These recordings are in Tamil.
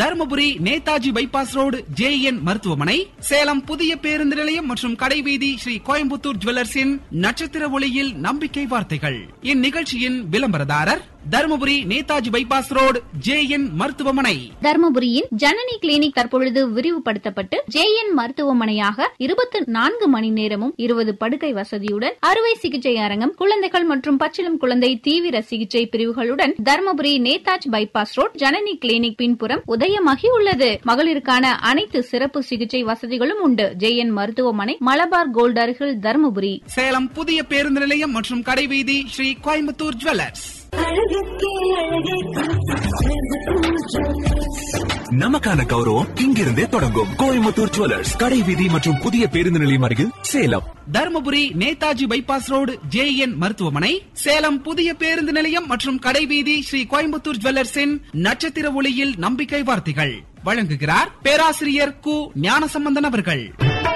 Dharmapuri Netaji bypass road JN மருத்துவமனை சேலம் புதிய பேருந்து நிலையம் மற்றும் கடைவீதி ஸ்ரீ கோயம்புத்தூர் ஜுவல்லர்ஸின் நட்சத்திர ஒளியில் நம்பிக்கை வார்த்தைகள் இந்நிகழ்ச்சியின் விளம்பரதாரர் Dharmapuri Netaji bypass road JN மருத்துவமனை தர்மபுரியின் ஜனனி கிளினிக் தற்பொழுது விரிவுபடுத்தப்பட்டு ஜேஎன் மருத்துவமனையாக இருபத்தி நான்கு மணி நேரமும் இருபது படுக்கை வசதியுடன் அறுவை சிகிச்சை அரங்கம் குழந்தைகள் மற்றும் பச்சிளம் குழந்தை தீவிர சிகிச்சை பிரிவுகளுடன் Dharmapuri Netaji bypass road Janani clinic பின்புறம் உதயமாகி உள்ளது மகளிருக்கான அனைத்து சிறப்பு சிகிச்சை வசதிகளும் உண்டு ஜேஎன் மருத்துவமனை மலபார் கோல்ட் அருகில் தர்மபுரி சேலம் புதிய பேருந்து நிலையம் மற்றும் கடைவீதி ஸ்ரீ கோயம்புத்தூர் ஜுவல்லர்ஸ் நமக்கான கௌரவம் இங்கிருந்தே தொடங்கும் கோயம்புத்தூர் ஜுவல்லர்ஸ் கடை வீதி மற்றும் புதிய பேருந்து நிலையம் அருகில் Salem Dharmapuri Netaji bypass road JN மருத்துவமனை சேலம் புதிய பேருந்து நிலையம் மற்றும் கடைவீதி ஸ்ரீ கோயம்புத்தூர் ஜுவல்லர்ஸின் நட்சத்திர ஒளியில் நம்பிக்கை வார்த்தைகள் வழங்குகிறார் பேராசிரியர் கு ஞானசம்பந்தன் அவர்கள்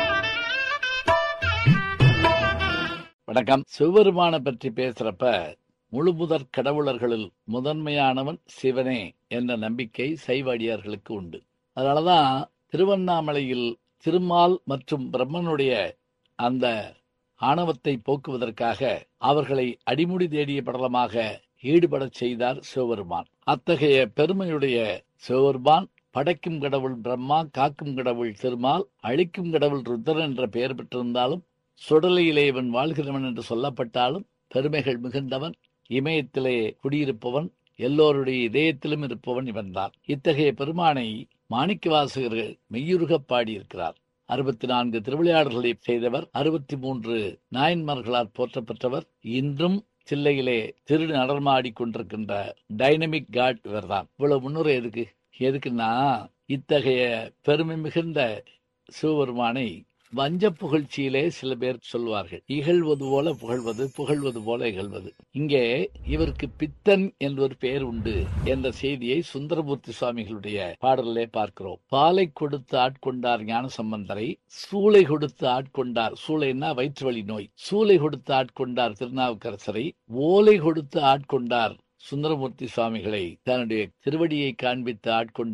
வணக்கம் சிவபெருமான பற்றி பேசுறப்ப முழுமுதற் கடவுளர்களில் முதன்மையானவன் சிவனே என்ற நம்பிக்கை சைவாடியார்களுக்கு உண்டு அதனாலதான் திருவண்ணாமலையில் திருமால் மற்றும் பிரம்மனுடைய அந்த ஆணவத்தை போக்குவதற்காக அவர்களை அடிமுடி தேடிய படலமாக ஈடுபடச் செய்தார் சிவபெருமான் அத்தகைய பெருமையுடைய சிவபெருமான் படைக்கும் கடவுள் பிரம்மா காக்கும் கடவுள் திருமால் அழிக்கும் கடவுள் ருத்ரன் என்ற பெயர் பெற்றிருந்தாலும் சுடலையிலே இவன் வாழ்கிறவன் என்று சொல்லப்பட்டாலும் பெருமைகள் மிகுந்தவன் இமயத்திலே குடியிருப்பவன் எல்லோருடைய இதயத்திலும் இருப்பவன் இவன்தான் இத்தகைய பெருமானை மாணிக்க வாசகர்கள் மெய்யுருகப் பாடியிருக்கிறார் அறுபத்தி நான்கு திருவிளையாடல்களை செய்தவர் அறுபத்தி மூன்று நாயன்மார்களால் போற்றப்பட்டவர் இன்றும் சில்லையிலே திரு நடமாடிக் கொண்டிருக்கின்ற டைனமிக் காட் இவர்தான் இவ்வளவு முன்னுரை எதுக்கு எதுக்குன்னா இத்தகைய பெருமை மிகுந்த சிவபெருமானை வஞ்ச புகழ்ச்சியிலே சில பேர் சொல்வார்கள் இகழ்வது போல புகழ்வது புகழ்வது போல இகழ்வது இங்கே இவருக்கு பித்தன் என்ற ஒரு பெயர் உண்டு என்ற செய்தியை சுந்தரமூர்த்தி சுவாமிகளுடைய பாடலிலே பார்க்கிறோம் பாலை கொடுத்து ஆட்கொண்டார் ஞான சம்பந்தரை சூளை கொடுத்து ஆட்கொண்டார் சூளைன்னா வயிற்று வலி நோய் சூளை கொடுத்து ஆட்கொண்டார் திருநாவுக்கரசரை ஓலை கொடுத்து ஆட்கொண்டார் சுந்தரமூர்த்தி சுவாமிகளை தன்னுடைய திருவடியை காண்பித்து ஆட்கொண்ட